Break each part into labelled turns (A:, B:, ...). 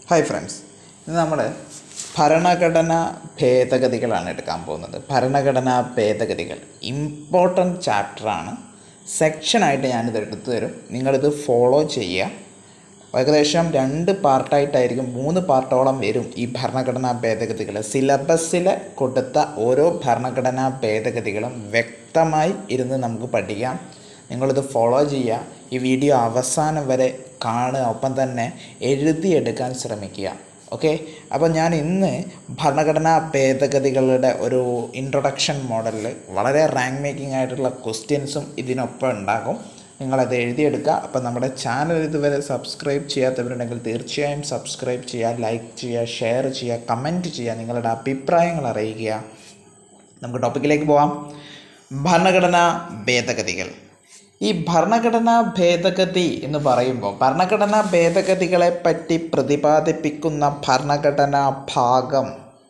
A: hi friends ഇന്ന് നമ്മൾ ഭരണഘടനാ ഭേദഗതികളാണ് എടുക്കാൻ പോകുന്നത് ഭരണഘടനാ ഭേദഗതികൾ ഇമ്പോർട്ടൻറ്റ് ചാപ്റ്ററാണ് സെക്ഷനായിട്ട് ഞാനിത് എടുത്തു തരും നിങ്ങളിത് ഫോളോ ചെയ്യുക ഏകദേശം രണ്ട് പാർട്ടായിട്ടായിരിക്കും മൂന്ന് പാർട്ടോളം വരും ഈ ഭരണഘടനാ ഭേദഗതികൾ സിലബസിൽ കൊടുത്ത ഓരോ ഭരണഘടനാ ഭേദഗതികളും വ്യക്തമായി ഇരുന്ന് നമുക്ക് പഠിക്കാം നിങ്ങളിത് ഫോളോ ചെയ്യുക ഈ വീഡിയോ അവസാനം വരെ കാണുക ഒപ്പം തന്നെ എഴുതിയെടുക്കാൻ ശ്രമിക്കുക ഓക്കെ അപ്പോൾ ഞാൻ ഇന്ന് ഭരണഘടനാ ഭേദഗതികളുടെ ഒരു ഇൻട്രൊഡക്ഷൻ മോഡലിൽ വളരെ റാങ്ക് മേക്കിംഗ് ആയിട്ടുള്ള ക്വസ്റ്റ്യൻസും ഇതിനൊപ്പം ഉണ്ടാകും നിങ്ങളത് എഴുതിയെടുക്കുക അപ്പോൾ നമ്മുടെ ചാനൽ ഇതുവരെ സബ്സ്ക്രൈബ് ചെയ്യാത്തവരുണ്ടെങ്കിൽ തീർച്ചയായും സബ്സ്ക്രൈബ് ചെയ്യുക ലൈക്ക് ചെയ്യുക ഷെയർ ചെയ്യുക കമൻറ്റ് ചെയ്യുക നിങ്ങളുടെ അഭിപ്രായങ്ങൾ അറിയിക്കുക നമുക്ക് ടോപ്പിക്കിലേക്ക് പോവാം ഭരണഘടനാ ഭേദഗതികൾ ഈ ഭരണഘടനാ ഭേദഗതി എന്ന് പറയുമ്പോൾ ഭരണഘടനാ ഭേദഗതികളെ പറ്റി പ്രതിപാദിപ്പിക്കുന്ന ഭരണഘടനാ ഭാഗം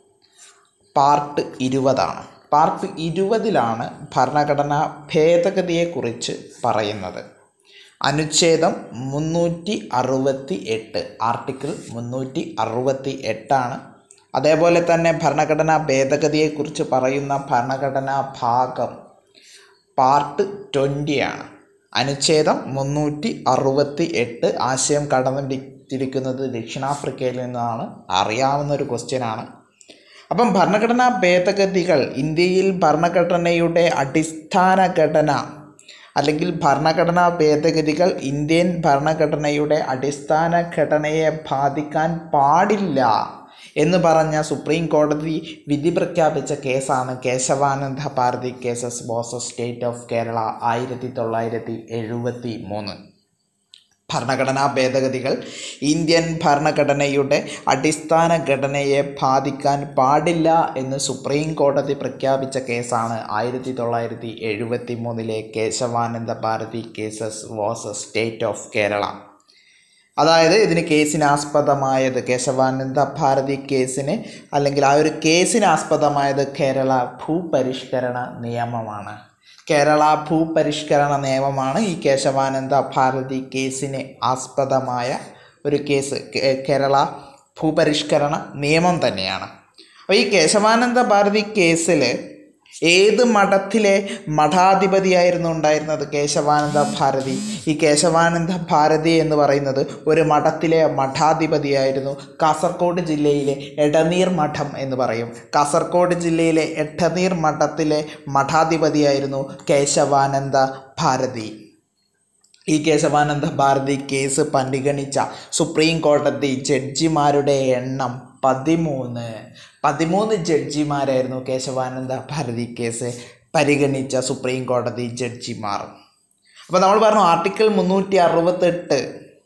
A: പാർട്ട് ഇരുപതാണ് പാർട്ട് ഇരുപതിലാണ് ഭരണഘടനാ ഭേദഗതിയെക്കുറിച്ച് പറയുന്നത് അനുച്ഛേദം മുന്നൂറ്റി അറുപത്തി എട്ട് ആർട്ടിക്കിൾ മുന്നൂറ്റി അറുപത്തി എട്ടാണ് അതേപോലെ തന്നെ ഭരണഘടനാ ഭേദഗതിയെക്കുറിച്ച് പറയുന്ന ഭരണഘടനാ ഭാഗം പാർട്ട് ട്വൻ്റിയാണ് അനുച്ഛേദം മുന്നൂറ്റി അറുപത്തി എട്ട് ആശയം കടന്നിരിക്കുന്നത് ദക്ഷിണാഫ്രിക്കയിൽ നിന്നാണ് അറിയാവുന്ന ഒരു ക്വസ്റ്റ്യനാണ് അപ്പം ഭരണഘടനാ ഭേദഗതികൾ ഇന്ത്യയിൽ ഭരണഘടനയുടെ അടിസ്ഥാന ഘടന അല്ലെങ്കിൽ ഭരണഘടനാ ഭേദഗതികൾ ഇന്ത്യൻ ഭരണഘടനയുടെ അടിസ്ഥാന ഘടനയെ ബാധിക്കാൻ പാടില്ല എന്ന് പറഞ്ഞ സുപ്രീം കോടതി വിധി പ്രഖ്യാപിച്ച കേസാണ് കേശവാനന്ദ ഭാരതി കേസസ് ബോസസ് സ്റ്റേറ്റ് ഓഫ് കേരള ആയിരത്തി തൊള്ളായിരത്തി എഴുപത്തി മൂന്ന് ഭരണഘടനാ ഭേദഗതികൾ ഇന്ത്യൻ ഭരണഘടനയുടെ അടിസ്ഥാന ഘടനയെ ബാധിക്കാൻ പാടില്ല എന്ന് സുപ്രീം കോടതി പ്രഖ്യാപിച്ച കേസാണ് ആയിരത്തി തൊള്ളായിരത്തി എഴുപത്തി മൂന്നിലെ കേശവാനന്ദ ഭാരതി കേസസ് വാസസ് സ്റ്റേറ്റ് ഓഫ് കേരള അതായത് ഇതിന് കേസിനാസ്പദമായത് കേശവാനന്ദ ഭാരതി കേസിന് അല്ലെങ്കിൽ ആ ഒരു കേസിനാസ്പദമായത് കേരള ഭൂപരിഷ്കരണ നിയമമാണ് കേരള ഭൂപരിഷ്കരണ നിയമമാണ് ഈ കേശവാനന്ദ ഭാരതി കേസിന് ആസ്പദമായ ഒരു കേസ് കേരള ഭൂപരിഷ്കരണ നിയമം തന്നെയാണ് അപ്പോൾ ഈ കേശവാനന്ദ ഭാരതി കേസിൽ ഏത് മഠത്തിലെ മഠാധിപതിയായിരുന്നു ഉണ്ടായിരുന്നത് കേശവാനന്ദ ഭാരതി ഈ കേശവാനന്ദ ഭാരതി എന്ന് പറയുന്നത് ഒരു മഠത്തിലെ മഠാധിപതിയായിരുന്നു കാസർഗോഡ് ജില്ലയിലെ എടനീർ മഠം എന്ന് പറയും കാസർഗോഡ് ജില്ലയിലെ എടനീർ മഠത്തിലെ മഠാധിപതിയായിരുന്നു കേശവാനന്ദ ഭാരതി ഈ കേശവാനന്ദ ഭാരതി കേസ് പരിഗണിച്ച സുപ്രീം കോടതി ജഡ്ജിമാരുടെ എണ്ണം പതിമൂന്ന് പതിമൂന്ന് ജഡ്ജിമാരായിരുന്നു കേശവാനന്ദ ഭാരതി കേസ് പരിഗണിച്ച സുപ്രീം കോടതി ജഡ്ജിമാർ അപ്പോൾ നമ്മൾ പറഞ്ഞു ആർട്ടിക്കിൾ മുന്നൂറ്റി അറുപത്തെട്ട്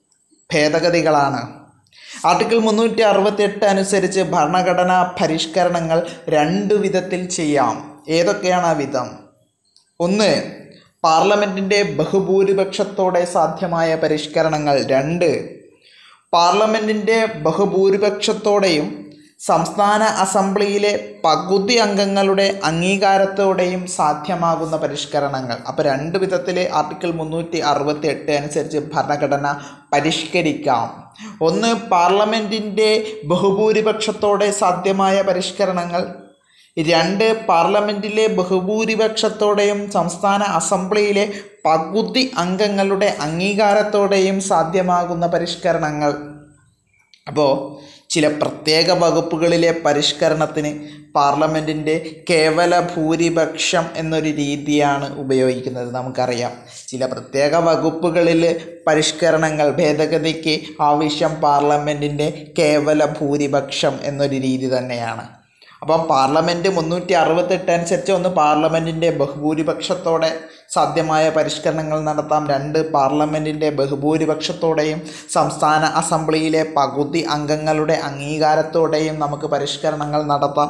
A: ഭേദഗതികളാണ് ആർട്ടിക്കിൾ മുന്നൂറ്റി അറുപത്തെട്ട് അനുസരിച്ച് ഭരണഘടനാ പരിഷ്കരണങ്ങൾ രണ്ട് വിധത്തിൽ ചെയ്യാം ഏതൊക്കെയാണ് ആ വിധം ഒന്ന് പാർലമെൻറ്റിൻ്റെ ബഹുഭൂരിപക്ഷത്തോടെ സാധ്യമായ പരിഷ്കരണങ്ങൾ രണ്ട് പാർലമെൻറ്റിൻ്റെ ബഹുഭൂരിപക്ഷത്തോടെയും സംസ്ഥാന അസംബ്ലിയിലെ പകുതി അംഗങ്ങളുടെ അംഗീകാരത്തോടെയും സാധ്യമാകുന്ന പരിഷ്കരണങ്ങൾ അപ്പോൾ രണ്ട് വിധത്തിൽ ആർട്ടിക്കിൾ മുന്നൂറ്റി അറുപത്തി എട്ട് അനുസരിച്ച് ഭരണഘടന പരിഷ്കരിക്കാം ഒന്ന് പാർലമെൻറ്റിൻ്റെ ബഹുഭൂരിപക്ഷത്തോടെ സാധ്യമായ പരിഷ്കരണങ്ങൾ രണ്ട് പാർലമെൻറ്റിലെ ബഹുഭൂരിപക്ഷത്തോടെയും സംസ്ഥാന അസംബ്ലിയിലെ പകുതി അംഗങ്ങളുടെ അംഗീകാരത്തോടെയും സാധ്യമാകുന്ന പരിഷ്കരണങ്ങൾ അപ്പോൾ ചില പ്രത്യേക വകുപ്പുകളിലെ പരിഷ്കരണത്തിന് പാർലമെൻറ്റിൻ്റെ കേവല ഭൂരിപക്ഷം എന്നൊരു രീതിയാണ് ഉപയോഗിക്കുന്നത് നമുക്കറിയാം ചില പ്രത്യേക വകുപ്പുകളിൽ പരിഷ്കരണങ്ങൾ ഭേദഗതിക്ക് ആവശ്യം പാർലമെൻറ്റിൻ്റെ കേവല ഭൂരിപക്ഷം എന്നൊരു രീതി തന്നെയാണ് അപ്പം പാർലമെൻറ്റ് മുന്നൂറ്റി അറുപത്തെട്ട് അനുസരിച്ച് ഒന്ന് പാർലമെൻറ്റിൻ്റെ ബഹുഭൂരിപക്ഷത്തോടെ സാധ്യമായ പരിഷ്കരണങ്ങൾ നടത്താം രണ്ട് പാർലമെൻറ്റിൻ്റെ ബഹുഭൂരിപക്ഷത്തോടെയും സംസ്ഥാന അസംബ്ലിയിലെ പകുതി അംഗങ്ങളുടെ അംഗീകാരത്തോടെയും നമുക്ക് പരിഷ്കരണങ്ങൾ നടത്താം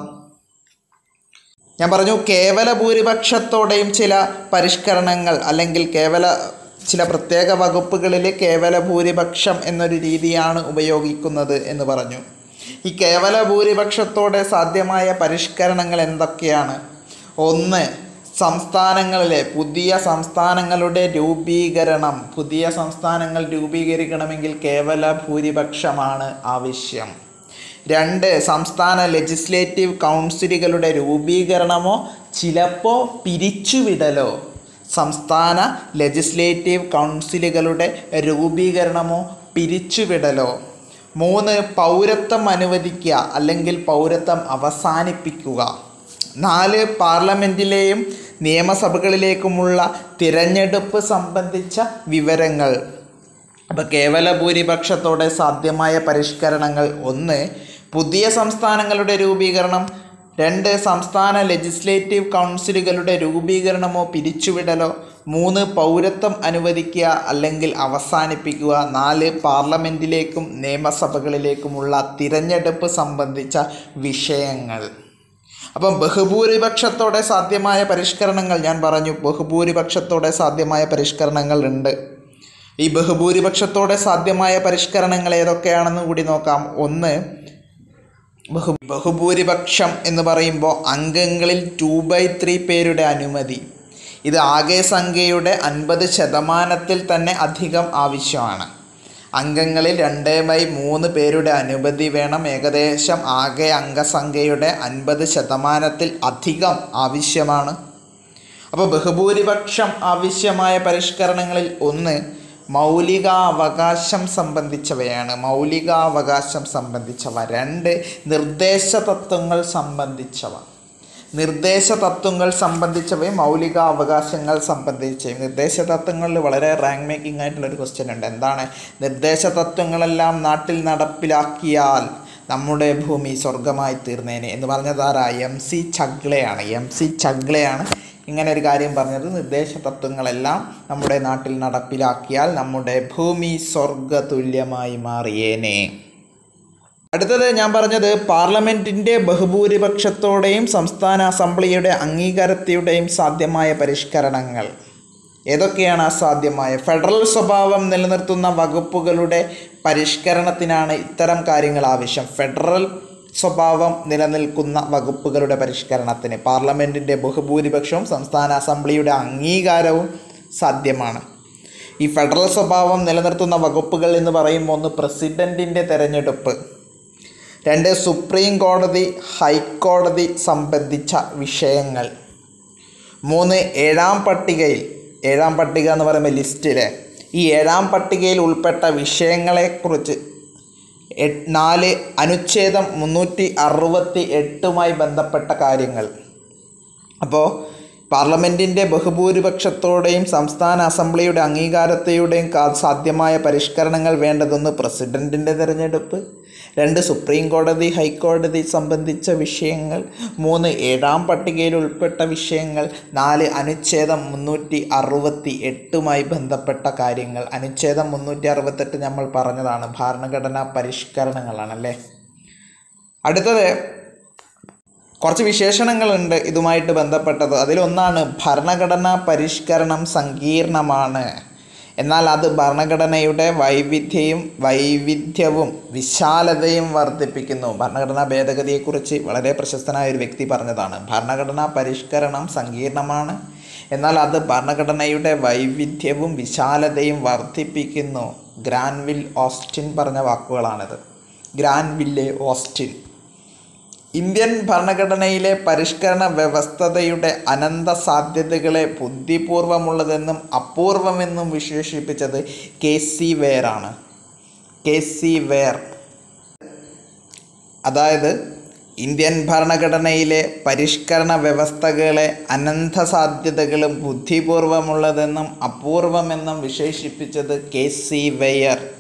A: ഞാൻ പറഞ്ഞു കേവല ഭൂരിപക്ഷത്തോടെയും ചില പരിഷ്കരണങ്ങൾ അല്ലെങ്കിൽ കേവല ചില പ്രത്യേക വകുപ്പുകളിൽ കേവല ഭൂരിപക്ഷം എന്നൊരു രീതിയാണ് ഉപയോഗിക്കുന്നത് എന്ന് പറഞ്ഞു ഈ കേവല ഭൂരിപക്ഷത്തോടെ സാധ്യമായ പരിഷ്കരണങ്ങൾ എന്തൊക്കെയാണ് ഒന്ന് സംസ്ഥാനങ്ങളിലെ പുതിയ സംസ്ഥാനങ്ങളുടെ രൂപീകരണം പുതിയ സംസ്ഥാനങ്ങൾ രൂപീകരിക്കണമെങ്കിൽ കേവല ഭൂരിപക്ഷമാണ് ആവശ്യം രണ്ട് സംസ്ഥാന ലെജിസ്ലേറ്റീവ് കൗൺസിലുകളുടെ രൂപീകരണമോ ചിലപ്പോൾ പിരിച്ചുവിടലോ സംസ്ഥാന ലെജിസ്ലേറ്റീവ് കൗൺസിലുകളുടെ രൂപീകരണമോ പിരിച്ചുവിടലോ മൂന്ന് പൗരത്വം അനുവദിക്കുക അല്ലെങ്കിൽ പൗരത്വം അവസാനിപ്പിക്കുക നാല് പാർലമെൻറ്റിലെയും നിയമസഭകളിലേക്കുമുള്ള തിരഞ്ഞെടുപ്പ് സംബന്ധിച്ച വിവരങ്ങൾ അപ്പോൾ കേവല ഭൂരിപക്ഷത്തോടെ സാധ്യമായ പരിഷ്കരണങ്ങൾ ഒന്ന് പുതിയ സംസ്ഥാനങ്ങളുടെ രൂപീകരണം രണ്ട് സംസ്ഥാന ലെജിസ്ലേറ്റീവ് കൗൺസിലുകളുടെ രൂപീകരണമോ പിരിച്ചുവിടലോ മൂന്ന് പൗരത്വം അനുവദിക്കുക അല്ലെങ്കിൽ അവസാനിപ്പിക്കുക നാല് പാർലമെൻറ്റിലേക്കും നിയമസഭകളിലേക്കുമുള്ള തിരഞ്ഞെടുപ്പ് സംബന്ധിച്ച വിഷയങ്ങൾ അപ്പം ബഹുഭൂരിപക്ഷത്തോടെ സാധ്യമായ പരിഷ്കരണങ്ങൾ ഞാൻ പറഞ്ഞു ബഹുഭൂരിപക്ഷത്തോടെ സാധ്യമായ പരിഷ്കരണങ്ങൾ ഉണ്ട് ഈ ബഹുഭൂരിപക്ഷത്തോടെ സാധ്യമായ പരിഷ്കരണങ്ങൾ ഏതൊക്കെയാണെന്ന് കൂടി നോക്കാം ഒന്ന് ബഹു ബഹുഭൂരിപക്ഷം എന്ന് പറയുമ്പോൾ അംഗങ്ങളിൽ ടു ബൈ ത്രീ പേരുടെ അനുമതി ഇത് ആകെ സംഖ്യയുടെ അൻപത് ശതമാനത്തിൽ തന്നെ അധികം ആവശ്യമാണ് അംഗങ്ങളിൽ രണ്ട് ബൈ മൂന്ന് പേരുടെ അനുമതി വേണം ഏകദേശം ആകെ അംഗസംഖ്യയുടെ അൻപത് ശതമാനത്തിൽ അധികം ആവശ്യമാണ് അപ്പോൾ ബഹുഭൂരിപക്ഷം ആവശ്യമായ പരിഷ്കരണങ്ങളിൽ ഒന്ന് മൗലികാവകാശം സംബന്ധിച്ചവയാണ് മൗലികാവകാശം സംബന്ധിച്ചവ രണ്ട് നിർദ്ദേശ തത്വങ്ങൾ സംബന്ധിച്ചവ നിർദ്ദേശ തത്വങ്ങൾ സംബന്ധിച്ചവയും മൗലിക അവകാശങ്ങൾ സംബന്ധിച്ചവയും നിർദ്ദേശ തത്വങ്ങളിൽ വളരെ റാങ്ക് മേക്കിംഗ് ആയിട്ടുള്ളൊരു ക്വസ്റ്റ്യൻ ഉണ്ട് എന്താണ് നിർദ്ദേശ തത്വങ്ങളെല്ലാം നാട്ടിൽ നടപ്പിലാക്കിയാൽ നമ്മുടെ ഭൂമി സ്വർഗമായി തീർന്നേനെ എന്ന് പറഞ്ഞത് ആരാ എം സി ചഗ്ലയാണ് എം സി ചഗ്ലയാണ് ഇങ്ങനെ ഒരു കാര്യം പറഞ്ഞത് നിർദ്ദേശ തത്വങ്ങളെല്ലാം നമ്മുടെ നാട്ടിൽ നടപ്പിലാക്കിയാൽ നമ്മുടെ ഭൂമി സ്വർഗ തുല്യമായി മാറിയേനെ അടുത്തത് ഞാൻ പറഞ്ഞത് പാർലമെൻറ്റിൻ്റെ ബഹുഭൂരിപക്ഷത്തോടെയും സംസ്ഥാന അസംബ്ലിയുടെ അംഗീകാരത്തിയുടെയും സാധ്യമായ പരിഷ്കരണങ്ങൾ ഏതൊക്കെയാണ് അസാധ്യമായ ഫെഡറൽ സ്വഭാവം നിലനിർത്തുന്ന വകുപ്പുകളുടെ പരിഷ്കരണത്തിനാണ് ഇത്തരം കാര്യങ്ങൾ ആവശ്യം ഫെഡറൽ സ്വഭാവം നിലനിൽക്കുന്ന വകുപ്പുകളുടെ പരിഷ്കരണത്തിന് പാർലമെൻറ്റിൻ്റെ ബഹുഭൂരിപക്ഷവും സംസ്ഥാന അസംബ്ലിയുടെ അംഗീകാരവും സാധ്യമാണ് ഈ ഫെഡറൽ സ്വഭാവം നിലനിർത്തുന്ന വകുപ്പുകൾ എന്ന് പറയുമ്പോൾ ഒന്ന് പ്രസിഡൻറ്റിൻ്റെ തെരഞ്ഞെടുപ്പ് രണ്ട് സുപ്രീം കോടതി ഹൈക്കോടതി സംബന്ധിച്ച വിഷയങ്ങൾ മൂന്ന് ഏഴാം പട്ടികയിൽ ഏഴാം പട്ടിക എന്ന് പറയുമ്പോൾ ലിസ്റ്റിലെ ഈ ഏഴാം പട്ടികയിൽ ഉൾപ്പെട്ട വിഷയങ്ങളെക്കുറിച്ച് എട്ട് നാല് അനുച്ഛേദം മുന്നൂറ്റി അറുപത്തി എട്ടുമായി ബന്ധപ്പെട്ട കാര്യങ്ങൾ അപ്പോൾ പാർലമെൻറ്റിൻ്റെ ബഹുഭൂരിപക്ഷത്തോടെയും സംസ്ഥാന അസംബ്ലിയുടെ അംഗീകാരത്തെയുടെയും കാ- സാധ്യമായ പരിഷ്കരണങ്ങൾ വേണ്ടതൊന്ന് പ്രസിഡൻറ്റിൻ്റെ തിരഞ്ഞെടുപ്പ് രണ്ട് സുപ്രീം കോടതി ഹൈക്കോടതി സംബന്ധിച്ച വിഷയങ്ങൾ മൂന്ന് ഏഴാം പട്ടികയിൽ ഉൾപ്പെട്ട വിഷയങ്ങൾ നാല് അനുച്ഛേദം മുന്നൂറ്റി അറുപത്തി എട്ടുമായി ബന്ധപ്പെട്ട കാര്യങ്ങൾ അനുച്ഛേദം മുന്നൂറ്റി അറുപത്തെട്ട് നമ്മൾ പറഞ്ഞതാണ് ഭരണഘടനാ പരിഷ്കരണങ്ങളാണല്ലേ അടുത്തത് കുറച്ച് വിശേഷണങ്ങളുണ്ട് ഇതുമായിട്ട് ബന്ധപ്പെട്ടത് അതിലൊന്നാണ് ഭരണഘടനാ പരിഷ്കരണം സങ്കീർണമാണ് എന്നാൽ അത് ഭരണഘടനയുടെ വൈവിധ്യവും വൈവിധ്യവും വിശാലതയും വർദ്ധിപ്പിക്കുന്നു ഭരണഘടനാ ഭേദഗതിയെക്കുറിച്ച് വളരെ പ്രശസ്തനായ ഒരു വ്യക്തി പറഞ്ഞതാണ് ഭരണഘടനാ പരിഷ്കരണം സങ്കീർണമാണ് എന്നാൽ അത് ഭരണഘടനയുടെ വൈവിധ്യവും വിശാലതയും വർദ്ധിപ്പിക്കുന്നു ഗ്രാൻവിൽ ഓസ്റ്റിൻ പറഞ്ഞ വാക്കുകളാണിത് ഗ്രാൻവില്ലെ ഓസ്റ്റിൻ ഇന്ത്യൻ ഭരണഘടനയിലെ പരിഷ്കരണ വ്യവസ്ഥതയുടെ അനന്ത സാധ്യതകളെ ബുദ്ധിപൂർവമുള്ളതെന്നും അപൂർവമെന്നും വിശേഷിപ്പിച്ചത് കെ സി വെയറാണ് കെ സി വെയർ അതായത് ഇന്ത്യൻ ഭരണഘടനയിലെ പരിഷ്കരണ വ്യവസ്ഥകളെ അനന്ത സാധ്യതകളും ബുദ്ധിപൂർവമുള്ളതെന്നും അപൂർവമെന്നും വിശേഷിപ്പിച്ചത് കെ സി വെയർ